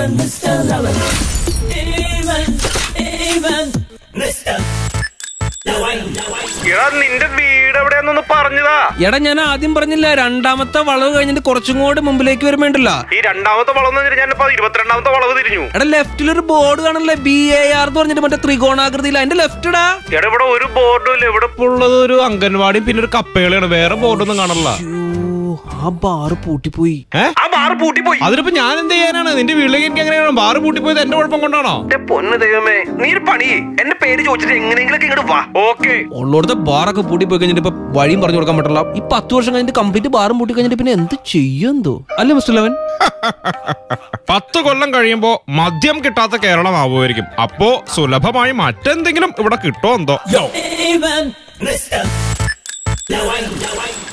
എടാ നിന്റെ വീട് എവിടെയാന്നൊന്ന് പറഞ്ഞതാ എടാ ഞാൻ ആദ്യം പറഞ്ഞില്ല രണ്ടാമത്തെ വളവ് കഴിഞ്ഞിട്ട് കുറച്ചും കൂടെ മുമ്പിലേക്ക് വരുമ്പോണ്ടല്ല ഈ രണ്ടാമത്തെ വളവ് എന്ന് പറഞ്ഞാൽ ഞാനിപ്പോ ഇരുപത്തിരണ്ടാമത്തെ വളവ് തിരിഞ്ഞു എടാ ലെഫ്റ്റിൽ ഒരു ബോർഡ് കാണല്ലേ ബി എ ആർ എന്ന് പറഞ്ഞിട്ട് മറ്റേ ത്രികോണാകൃതിയിൽ അതിന്റെ ലെഫ്റ്റ് ഇടാ എടാ ഇവിടെ ഒരു ബോർഡും ഇല്ല ഇവിടെ ഇപ്പൊ ഉള്ളത് ഒരു അംഗൻവാടി പിന്നെ ഒരു കപ്പേളയാണ് വേറെ ബോർഡൊന്നും കാണല്ല ആ ബാറ് പൂട്ടിപ്പോയി ഏ ആ ബാറ് പൂട്ടിപ്പോയി അതിനിപ്പോ ഞാൻ എന്ത് ചെയ്യാനാണ് നിന്റെ വീട്ടിലേക്ക് എനിക്ക് എങ്ങനെയാണ് ബാറ് പൂട്ടിപ്പോയത് എന്റെ കുഴപ്പം കൊണ്ടാണോ എന്റെ പൊന്ന് ദൈവമേ നീ ഒരു പണി എന്റെ പേര് ചോദിച്ചിട്ട് എങ്ങനെയെങ്കിലും ഇങ്ങോട്ട് വാ ഓക്കെ ഉള്ളോടത്തെ ബാറൊക്കെ പൂട്ടിപ്പോയി കഴിഞ്ഞിട്ട് ഇപ്പൊ വഴിയും പറഞ്ഞു കൊടുക്കാൻ പറ്റില്ല ഈ പത്ത് വർഷം കഴിഞ്ഞിട്ട് കംപ്ലീറ്റ് ബാറും പൂട്ടി കഴിഞ്ഞിട്ട് പിന്നെ എന്ത് ചെയ്യുമെന്തോ അല്ലേ മിസ്റ്റർ ലെവൻ പത്ത് കൊല്ലം കഴിയുമ്പോ മദ്യം കിട്ടാത്ത കേരളം ആവുമായിരിക്കും അപ്പോ സുലഭമായി മറ്റെന്തെങ്കിലും ഇവിടെ കിട്ടോ എന്തോ Even Mr. Lawang, Lawang.